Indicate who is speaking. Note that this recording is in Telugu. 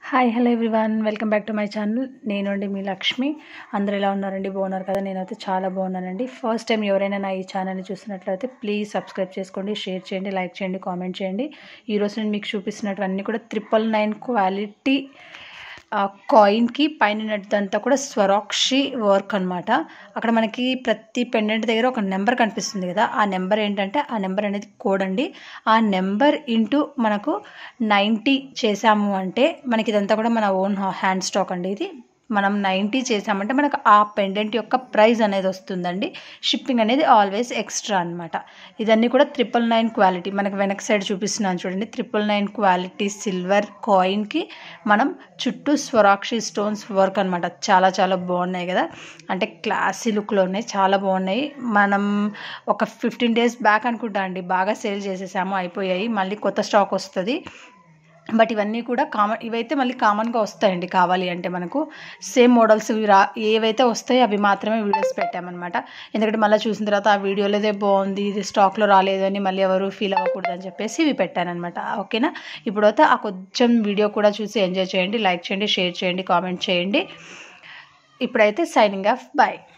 Speaker 1: hi hello everyone welcome back to my channel నేను అండి మీ లక్ష్మి అందరు ఎలా ఉన్నారండి బాగున్నారు కదా నేనైతే చాలా బాగున్నానండి ఫస్ట్ టైం ఎవరైనా నా ఈ ఛానల్ని చూసినట్లయితే ప్లీజ్ సబ్స్క్రైబ్ చేసుకోండి షేర్ చేయండి లైక్ చేయండి కామెంట్ చేయండి ఈరోజు నేను మీకు చూపిస్తున్నటువన్నీ కూడా ట్రిపుల్ నైన్ క్వాలిటీ కాయిన్కి పైన ఉన్నదంతా కూడా స్వరాక్షి వర్క్ అనమాట అక్కడ మనకి ప్రతి పెండెంట్ దగ్గర ఒక నెంబర్ కనిపిస్తుంది కదా ఆ నెంబర్ ఏంటంటే ఆ నెంబర్ అనేది కోడ్ అండి ఆ నెంబర్ ఇంటూ మనకు నైంటీ చేసాము అంటే మనకి ఇదంతా కూడా మన ఓన్ హ్యాండ్ స్టాక్ అండి ఇది మనం నైంటీ చేసామంటే మనకు ఆ పెండెంట్ యొక్క ప్రైస్ అనేది వస్తుందండి షిప్పింగ్ అనేది ఆల్వేస్ ఎక్స్ట్రా అనమాట ఇదన్నీ కూడా ట్రిపుల్ నైన్ క్వాలిటీ మనకు వెనక సైడ్ చూపిస్తున్నాను చూడండి ట్రిపుల్ నైన్ క్వాలిటీ సిల్వర్ కాయిన్కి మనం చుట్టూ స్వరాక్షి స్టోన్స్ వర్క్ అనమాట చాలా చాలా బాగున్నాయి కదా అంటే క్లాసీ లుక్లో ఉన్నాయి చాలా బాగున్నాయి మనం ఒక ఫిఫ్టీన్ డేస్ బ్యాక్ అనుకుంటా అండి బాగా సేల్ చేసేసాము అయిపోయాయి మళ్ళీ కొత్త స్టాక్ వస్తుంది బట్ ఇవన్నీ కూడా కామన్ ఇవైతే మళ్ళీ కామన్గా వస్తాయండి కావాలి అంటే మనకు సేమ్ మోడల్స్ రా ఏవైతే వస్తాయో అవి మాత్రమే వీడియోస్ పెట్టామన్నమాట ఎందుకంటే మళ్ళీ చూసిన తర్వాత ఆ వీడియోలో ఇదే బాగుంది ఇది స్టాక్లో రాలేదు అని మళ్ళీ ఎవరు ఫీల్ అవ్వకూడదు అని చెప్పేసి ఇవి పెట్టానమాట ఓకేనా ఇప్పుడైతే ఆ కొంచెం వీడియో కూడా చూసి ఎంజాయ్ చేయండి లైక్ చేయండి షేర్ చేయండి కామెంట్ చేయండి ఇప్పుడైతే సైనింగ్ ఆఫ్ బాయ్